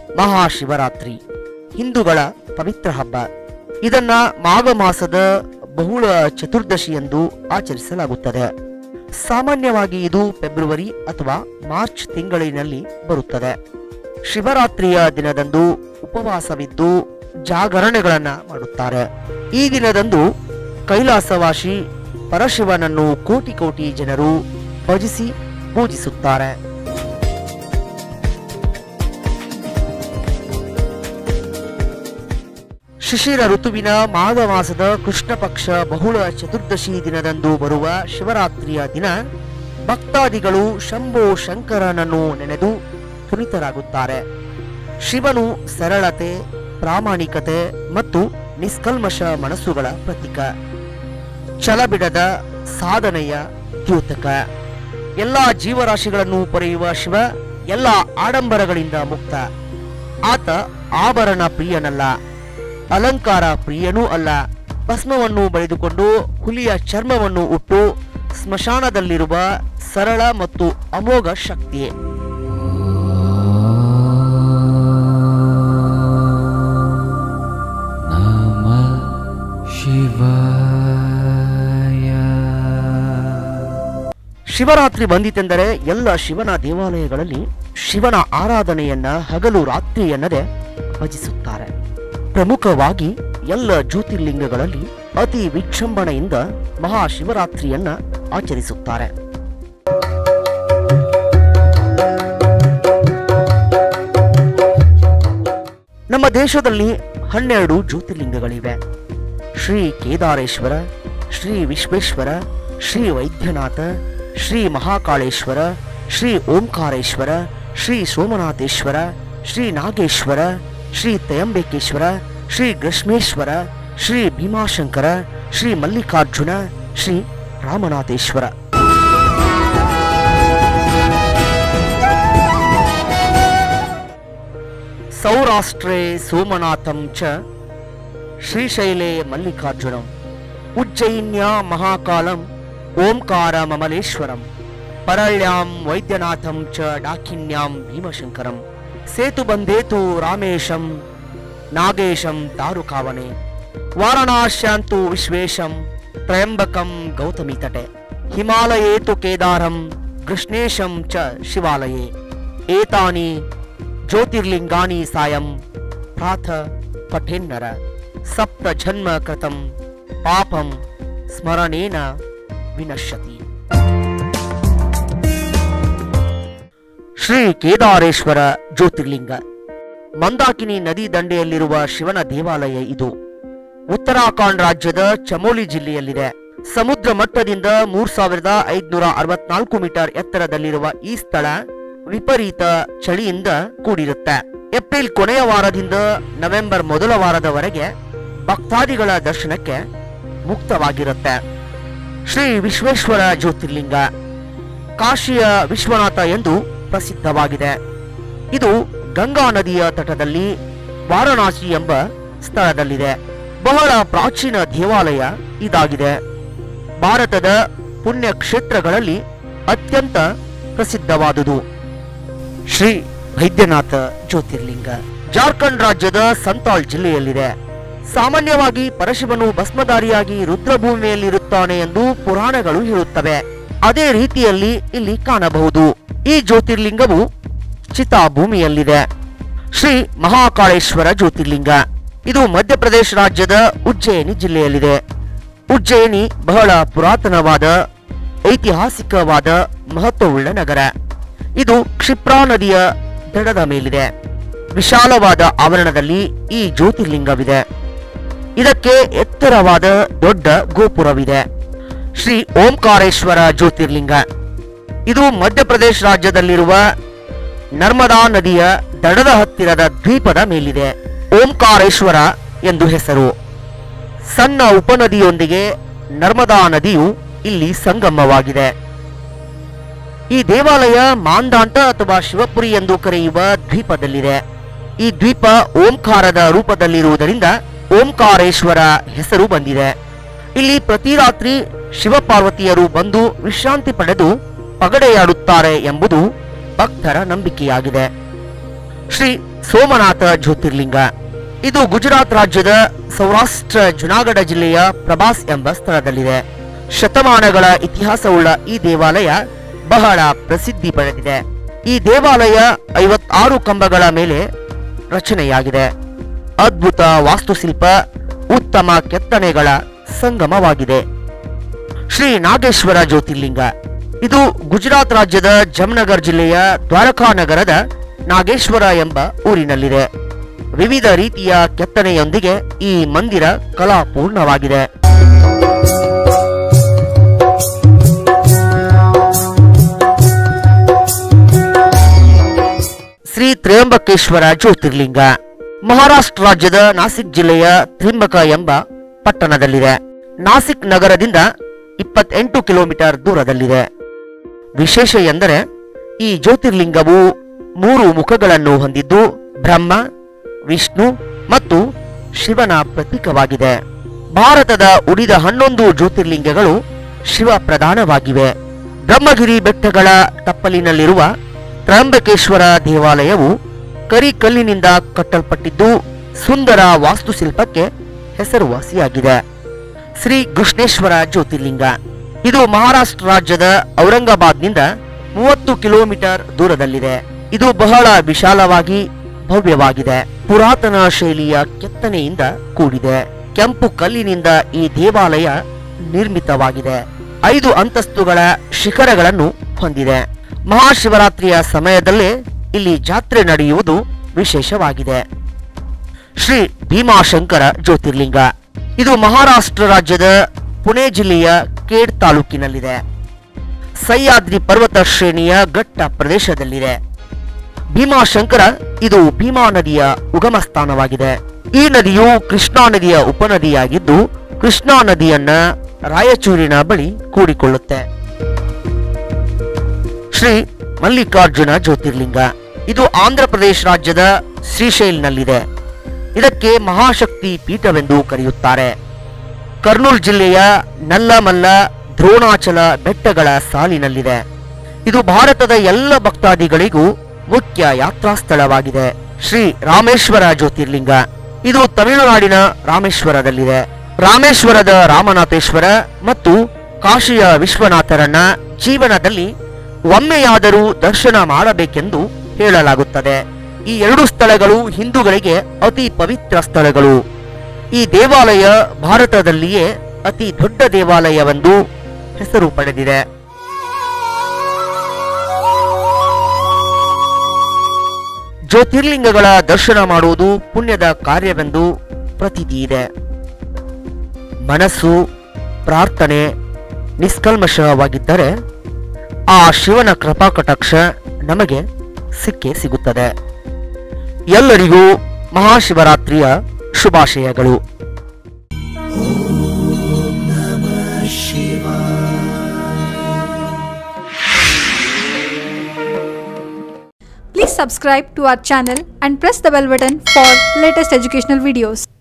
ಮಹಾಶಿವರಾತ್ರಿ ಹಿಂದೂಗಳ ಪವಿತ್ರ ಹಬ್ಬ ಇದನ್ನ ಮಾಘ ಮಾಸದ ಬಹುಳ ಚತುರ್ದಶಿಯಂದು ಆಚರಿಸಲಾಗುತ್ತದೆ ಸಾಮಾನ್ಯವಾಗಿ ಇದು ಫೆಬ್ರವರಿ ಅಥವಾ ಮಾರ್ಚ್ ತಿಂಗಳಿನಲ್ಲಿ ಬರುತ್ತದೆ ಶಿವರಾತ್ರಿಯ ದಿನದಂದು ಉಪವಾಸವಿದ್ದು ಜಾಗರಣೆಗಳನ್ನ ಮಾಡುತ್ತಾರೆ ಈ ದಿನದಂದು ಕೈಲಾಸವಾಸಿ ಪರಶಿವನನ್ನು ಕೋಟಿ ಕೋಟಿ ಜನರು ಭಜಿಸಿ ಪೂಜಿಸುತ್ತಾರೆ ಶಿಶಿರ ಋತುವಿನ ಮಾಘ ಮಾಸದ ಕೃಷ್ಣ ಪಕ್ಷ ಬಹುಳ ಚತುರ್ದಶಿ ದಿನದಂದು ಬರುವ ಶಿವರಾತ್ರಿಯ ದಿನ ಭಕ್ತಾದಿಗಳು ಶಂಭೋ ಶಂಕರನನ್ನು ನೆನೆದು ಪುನಿತರಾಗುತ್ತಾರೆ ಶಿವನು ಸರಳತೆ ಪ್ರಾಮಾಣಿಕತೆ ಮತ್ತು ನಿಷ್ಕಲ್ಮಶ ಮನಸ್ಸುಗಳ ಪ್ರತೀಕ ಛಲಬಿಡದ ಸಾಧನೆಯ ದ್ಯೋತಕ ಎಲ್ಲ ಜೀವರಾಶಿಗಳನ್ನು ಪೊರೆಯುವ ಶಿವ ಎಲ್ಲ ಆಡಂಬರಗಳಿಂದ ಮುಕ್ತ ಆತ ಆಭರಣ ಪ್ರಿಯನಲ್ಲ ಅಲಂಕಾರ ಪ್ರಿಯನೂ ಅಲ್ಲ ಭಸ್ಮವನ್ನು ಬಳಿದುಕೊಂಡು ಹುಲಿಯ ಚರ್ಮವನ್ನು ಉಟ್ಟು ಸ್ಮಶಾನದಲ್ಲಿರುವ ಸರಳ ಮತ್ತು ಅಮೋಘ ಶಕ್ತಿ नमः शिवाय ಶಿವರಾತ್ರಿ ಬಂದಿತೆಂದರೆ ಎಲ್ಲ ಶಿವನ ದೇವಾಲಯಗಳಲ್ಲಿ ಶಿವನ ಆರಾಧನೆಯನ್ನ ಹಗಲು ರಾತ್ರಿ ಎನ್ನದೆ ಭಜಿಸುತ್ತಾರೆ ಪ್ರಮುಖವಾಗಿ ಎಲ್ಲ ಜ್ಯೋತಿರ್ಲಿಂಗಗಳಲ್ಲಿ ಅತಿ ವಿಜೃಂಭಣೆಯಿಂದ ಮಹಾಶಿವರಾತ್ರಿಯನ್ನ ಆಚರಿಸುತ್ತಾರೆ ನಮ್ಮ ದೇಶದಲ್ಲಿ ಹನ್ನೆರಡು ಜ್ಯೋತಿರ್ಲಿಂಗಗಳಿವೆ ಶ್ರೀ ಕೇದಾರೇಶ್ವರ ಶ್ರೀ ವಿಶ್ವೇಶ್ವರ ಶ್ರೀ ವೈದ್ಯನಾಥ ಶ್ರೀ ಮಹಾಕಾಳೇಶ್ವರ ಶ್ರೀ ಓಂಕಾರೇಶ್ವರ ಶ್ರೀ ಸೋಮನಾಥೇಶ್ವರ ಶ್ರೀ ನಾಗೇಶ್ವರ ಶ್ರೀ ತ್ರಯಂಬಕೇಶ್ವರ ಶ್ರೀ ಗ್ರಶ್ಮೇಶ್ವರ ಶ್ರೀ ಭೀಮಾಶಂಕರ ಶ್ರೀ ಮಲ್ಲಿಕಾರ್ಜುನ ಶ್ರೀ ರಾಮನಾಥೇಶ್ವರ ಸೌರಾಷ್ಟ್ರೇ ಸೋಮನಾಥಂ ಚ ಶ್ರೀಶೈಲೆ ಮಲ್ಲಿಕಾರ್ಜುನಂ ಉಜ್ಜಯಿನ್ಯ ಮಹಾಕಾಲಂ ಓಂಕಾರ ಮಮಲೇಶ್ವರಂ ಪರಳ್ಯಾಂ ವೈದ್ಯನಾಥಂ ಚ ಡಾಕಿನ್ಯಾಂ ಭೀಮಶಂಕರಂ ಸೇತು ಬಂದೇತು ರಾಮೇಶಂ ನಾಗೇಶಂ ದಾರುಕಾವನೆ ವಾರಣಾಶ್ಯಾಂತು ವಿಶ್ವೇಶಂ ತ್ರಯಂಬಕಂ ಗೌತಮಿ ತಟೆ ಹಿಮಾಲಯೇತು ಕೇದಾರಂ ಕೃಷ್ಣೇಶಂ ಚ ಶಿವಾಲಯೇ ಏತಾನಿ ಜ್ಯೋತಿರ್ಲಿಂಗಾನಿ ಸಾಯಂ ಪ್ರಾಥ ಪಠೇನ್ನರ ಸಪ್ತ ಜನ್ಮ ಕೃತಂ ಪಾಪಂ ಸ್ಮರಣೇನ ವಿನಶ್ಯತಿ ಶ್ರೀ ಕೇದಾರೇಶ್ವರ ಜ್ಯೋತಿರ್ಲಿಂಗ ಮಂದಾಕಿನಿ ನದಿ ದಂಡೆಯಲ್ಲಿರುವ ಶಿವನ ದೇವಾಲಯ ಇದು ಉತ್ತರಾಖಂಡ್ ರಾಜ್ಯದ ಚಮೋಲಿ ಜಿಲ್ಲೆಯಲ್ಲಿದೆ ಸಮುದ್ರ ಮಟ್ಟದಿಂದ ಮೂರ್ ಸಾವಿರದ ಐದ್ನೂರ ಅರವತ್ನಾಲ್ಕು ಮೀಟರ್ ಎತ್ತರದಲ್ಲಿರುವ ಈ ಸ್ಥಳ ವಿಪರೀತ ಚಳಿಯಿಂದ ಕೂಡಿರುತ್ತೆ ಏಪ್ರಿಲ್ ಕೊನೆಯ ವಾರದಿಂದ ನವೆಂಬರ್ ಮೊದಲ ವಾರದವರೆಗೆ ಭಕ್ತಾದಿಗಳ ದರ್ಶನಕ್ಕೆ ಮುಕ್ತವಾಗಿರುತ್ತೆ ಶ್ರೀ ವಿಶ್ವೇಶ್ವರ ಜ್ಯೋತಿರ್ಲಿಂಗ ಕಾಶಿಯ ವಿಶ್ವನಾಥ ಎಂದು ಪ್ರಸಿದ್ಧವಾಗಿದೆ ಇದು ಗಂಗಾ ನದಿಯ ತಟದಲ್ಲಿ ವಾರಣಾಸಿ ಎಂಬ ಸ್ಥಳದಲ್ಲಿದೆ ಬಹಳ ಪ್ರಾಚೀನ ದೇವಾಲಯ ಇದಾಗಿದೆ ಭಾರತದ ಪುಣ್ಯ ಕ್ಷೇತ್ರಗಳಲ್ಲಿ ಅತ್ಯಂತ ಪ್ರಸಿದ್ಧವಾದುದು ಶ್ರೀ ವೈದ್ಯನಾಥ ಜ್ಯೋತಿರ್ಲಿಂಗ ಜಾರ್ಖಂಡ್ ರಾಜ್ಯದ ಸಂತಾಳ್ ಜಿಲ್ಲೆಯಲ್ಲಿದೆ ಸಾಮಾನ್ಯವಾಗಿ ಪರಶಿವನು ಭಸ್ಮಧಾರಿಯಾಗಿ ರುದ್ರಭೂಮಿಯಲ್ಲಿರುತ್ತಾನೆ ಎಂದು ಪುರಾಣಗಳು ಹೇಳುತ್ತವೆ ಅದೇ ರೀತಿಯಲ್ಲಿ ಇಲ್ಲಿ ಕಾಣಬಹುದು ಈ ಜ್ಯೋತಿರ್ಲಿಂಗವು ಚಿತಾಭೂಮಿಯಲ್ಲಿದೆ ಶ್ರೀ ಮಹಾಕಾಳೇಶ್ವರ ಜ್ಯೋತಿರ್ಲಿಂಗ ಇದು ಮಧ್ಯಪ್ರದೇಶ ರಾಜ್ಯದ ಉಜ್ಜಯಿನಿ ಜಿಲ್ಲೆಯಲ್ಲಿದೆ ಉಜ್ಜಯಿನಿ ಬಹಳ ಪುರಾತನವಾದ ಐತಿಹಾಸಿಕವಾದ ಮಹತ್ವವುಳ್ಳ ನಗರ ಇದು ಕ್ಷಿಪ್ರಾ ನದಿಯ ದಡದ ಮೇಲಿದೆ ವಿಶಾಲವಾದ ಆವರಣದಲ್ಲಿ ಈ ಜ್ಯೋತಿರ್ಲಿಂಗವಿದೆ ಇದಕ್ಕೆ ಎತ್ತರವಾದ ದೊಡ್ಡ ಗೋಪುರವಿದೆ ಶ್ರೀ ಓಂಕಾರೇಶ್ವರ ಜ್ಯೋತಿರ್ಲಿಂಗ ಇದು ಮಧ್ಯಪ್ರದೇಶ ರಾಜ್ಯದಲ್ಲಿರುವ ನರ್ಮದಾ ನದಿಯ ದಡದ ಹತ್ತಿರದ ದ್ವೀಪದ ಮೇಲಿದೆ ಓಂಕಾರೇಶ್ವರ ಎಂದು ಹೆಸರು ಸಣ್ಣ ಉಪನದಿಯೊಂದಿಗೆ ನರ್ಮದಾ ನದಿಯು ಇಲ್ಲಿ ಸಂಗಮವಾಗಿದೆ ಈ ದೇವಾಲಯ ಮಾಂದಾಂಟ ಅಥವಾ ಶಿವಪುರಿ ಎಂದು ಕರೆಯುವ ದ್ವೀಪದಲ್ಲಿದೆ ಈ ದ್ವೀಪ ಓಂಕಾರದ ರೂಪದಲ್ಲಿರುವುದರಿಂದ ಓಂಕಾರೇಶ್ವರ ಹೆಸರು ಬಂದಿದೆ ಇಲ್ಲಿ ಪ್ರತಿ ರಾತ್ರಿ ಶಿವಪಾರ್ವತಿಯರು ಬಂದು ವಿಶ್ರಾಂತಿ ಪಡೆದು ಪಗಡೆಯಾಡುತ್ತಾರೆ ಎಂಬುದು ಭಕ್ತರ ನಂಬಿಕೆಯಾಗಿದೆ ಶ್ರೀ ಸೋಮನಾಥ ಜ್ಯೋತಿರ್ಲಿಂಗ ಇದು ಗುಜರಾತ್ ರಾಜ್ಯದ ಸೌರಾಷ್ಟ್ರ ಜುನಾಗಢ ಜಿಲ್ಲೆಯ ಪ್ರಭಾಸ್ ಎಂಬ ಸ್ಥಳದಲ್ಲಿದೆ ಶತಮಾನಗಳ ಇತಿಹಾಸವುಳ್ಳ ಈ ದೇವಾಲಯ ಬಹಳ ಪ್ರಸಿದ್ಧಿ ಪಡೆದಿದೆ ಈ ದೇವಾಲಯ ಐವತ್ತಾರು ಕಂಬಗಳ ಮೇಲೆ ರಚನೆಯಾಗಿದೆ ಅದ್ಭುತ ವಾಸ್ತುಶಿಲ್ಪ ಉತ್ತಮ ಕೆತ್ತನೆಗಳ ಸಂಗಮವಾಗಿದೆ ಶ್ರೀ ನಾಗೇಶ್ವರ ಜ್ಯೋತಿರ್ಲಿಂಗ ಇದು ಗುಜರಾತ್ ರಾಜ್ಯದ ಜಮ್ನಗರ್ ಜಿಲ್ಲೆಯ ದ್ವಾರಕಾ ನಗರದ ನಾಗೇಶ್ವರ ಎಂಬ ಊರಿನಲ್ಲಿದೆ ವಿವಿಧ ರೀತಿಯ ಕೆತ್ತನೆಯೊಂದಿಗೆ ಈ ಮಂದಿರ ಕಲಾಪೂರ್ಣವಾಗಿದೆ ಶ್ರೀ ತ್ರಯಂಬಕೇಶ್ವರ ಜ್ಯೋತಿರ್ಲಿಂಗ ಮಹಾರಾಷ್ಟ್ರ ರಾಜ್ಯದ ನಾಸಿಕ್ ಜಿಲ್ಲೆಯ ತ್ರಿಂಬಕ ಎಂಬ ಪಟ್ಟಣದಲ್ಲಿದೆ ನಾಸಿಕ್ ನಗರದಿಂದ ಇಪ್ಪತ್ತೆಂಟು ಕಿಲೋಮೀಟರ್ ದೂರದಲ್ಲಿದೆ ವಿಶೇಷ ಎಂದರೆ ಈ ಜ್ಯೋತಿರ್ಲಿಂಗವು ಮೂರು ಮುಖಗಳನ್ನು ಹೊಂದಿದ್ದು ಬ್ರಹ್ಮ ವಿಷ್ಣು ಮತ್ತು ಶಿವನ ಪ್ರತೀಕವಾಗಿದೆ ಭಾರತದ ಉಳಿದ ಹನ್ನೊಂದು ಜ್ಯೋತಿರ್ಲಿಂಗಗಳು ಶಿವ ಪ್ರಧಾನವಾಗಿವೆ ಬ್ರಹ್ಮಗಿರಿ ಬೆಟ್ಟಗಳ ತಪ್ಪಲಿನಲ್ಲಿರುವ ತ್ರಂಬಕೇಶ್ವರ ದೇವಾಲಯವು ಕರಿಕಲ್ಲಿನಿಂದ ಕಟ್ಟಲ್ಪಟ್ಟಿದ್ದು ಸುಂದರ ವಾಸ್ತುಶಿಲ್ಪಕ್ಕೆ ಹೆಸರುವಾಸಿಯಾಗಿದೆ ಶ್ರೀ ಕೃಷ್ಣೇಶ್ವರ ಜ್ಯೋತಿರ್ಲಿಂಗ ಇದು ಮಹಾರಾಷ್ಟ್ರ ರಾಜ್ಯದ ಔರಂಗಾಬಾದ್ನಿಂದ ಮೂವತ್ತು ಕಿಲೋಮೀಟರ್ ದೂರದಲ್ಲಿದೆ ಇದು ಬಹಳ ವಿಶಾಲವಾಗಿ ಭವ್ಯವಾಗಿದೆ ಪುರಾತನ ಶೈಲಿಯ ಕೆತ್ತನೆಯಿಂದ ಕೂಡಿದೆ ಕೆಂಪು ಕಲ್ಲಿನಿಂದ ಈ ದೇವಾಲಯ ನಿರ್ಮಿತವಾಗಿದೆ ಐದು ಅಂತಸ್ತುಗಳ ಶಿಖರಗಳನ್ನು ಹೊಂದಿದೆ ಮಹಾಶಿವರಾತ್ರಿಯ ಸಮಯದಲ್ಲೇ ಇಲ್ಲಿ ಜಾತ್ರೆ ನಡೆಯುವುದು ವಿಶೇಷವಾಗಿದೆ ಶ್ರೀ ಭೀಮಾಶಂಕರ ಜ್ಯೋತಿರ್ಲಿಂಗ ಇದು ಮಹಾರಾಷ್ಟ್ರ ರಾಜ್ಯದ ಪುಣೆ ಜಿಲ್ಲೆಯ ಕೇಡ್ ತಾಲೂಕಿನಲ್ಲಿದೆ ಸಹ್ಯಾದ್ರಿ ಪರ್ವತ ಶ್ರೇಣಿಯ ಘಟ್ಟ ಪ್ರದೇಶದಲ್ಲಿದೆ ಭೀಮಾಶಂಕರ ಇದು ಭೀಮಾ ನದಿಯ ಉಗಮ ಸ್ಥಾನವಾಗಿದೆ ಈ ನದಿಯು ಕೃಷ್ಣಾ ನದಿಯ ಉಪನದಿಯಾಗಿದ್ದು ಕೃಷ್ಣಾ ನದಿಯನ್ನ ರಾಯಚೂರಿನ ಬಳಿ ಕೂಡಿಕೊಳ್ಳುತ್ತೆ ಶ್ರೀ ಮಲ್ಲಿಕಾರ್ಜುನ ಜ್ಯೋತಿರ್ಲಿಂಗ ಇದು ಆಂಧ್ರ ಪ್ರದೇಶ ರಾಜ್ಯದ ಶ್ರೀಶೈಲ್ನಲ್ಲಿದೆ ಇದಕ್ಕೆ ಮಹಾಶಕ್ತಿ ಪೀಠವೆಂದು ಕರೆಯುತ್ತಾರೆ ಕರ್ನೂಲ್ ಜಿಲ್ಲೆಯ ನಲ್ಲಮಲ್ಲ ದ್ರೋಣಾಚಲ ಬೆಟ್ಟಗಳ ಸಾಲಿನಲ್ಲಿದೆ ಇದು ಭಾರತದ ಎಲ್ಲ ಭಕ್ತಾದಿಗಳಿಗೂ ಮುಖ್ಯ ಯಾತ್ರಾ ಸ್ಥಳವಾಗಿದೆ ಶ್ರೀ ರಾಮೇಶ್ವರ ಜ್ಯೋತಿರ್ಲಿಂಗ ಇದು ತಮಿಳುನಾಡಿನ ರಾಮೇಶ್ವರದಲ್ಲಿದೆ ರಾಮೇಶ್ವರದ ರಾಮನಾಥೇಶ್ವರ ಮತ್ತು ಕಾಶಿಯ ವಿಶ್ವನಾಥರನ್ನ ಜೀವನದಲ್ಲಿ ಒಮ್ಮೆಯಾದರೂ ದರ್ಶನ ಮಾಡಬೇಕೆಂದು ಹೇಳಲಾಗುತ್ತದೆ ಈ ಎರಡು ಸ್ಥಳಗಳು ಹಿಂದೂಗಳಿಗೆ ಅತಿ ಪವಿತ್ರ ಸ್ಥಳಗಳು ಈ ದೇವಾಲಯ ಭಾರತದಲ್ಲಿಯೇ ಅತಿ ದೊಡ್ಡ ದೇವಾಲಯವೆಂದು ಹೆಸರು ಪಡೆದಿದೆ ಜ್ಯೋತಿರ್ಲಿಂಗಗಳ ದರ್ಶನ ಮಾಡುವುದು ಪುಣ್ಯದ ಕಾರ್ಯವೆಂದು ಪ್ರತೀತಿ ಇದೆ ಮನಸ್ಸು ಪ್ರಾರ್ಥನೆ ನಿಷ್ಕಲ್ಮಶವಾಗಿದ್ದರೆ ಆ ಶಿವನ ಕೃಪಾಕಟಾಕ್ಷ ನಮಗೆ ಸಿಕ್ಕೇ ಸಿಗುತ್ತದೆ ಎಲ್ಲರಿಗೂ ಮಹಾಶಿವರಾತ್ರಿಯ ಶುಭಾಶಯಗಳು Please subscribe to our channel and press the bell button for latest educational videos.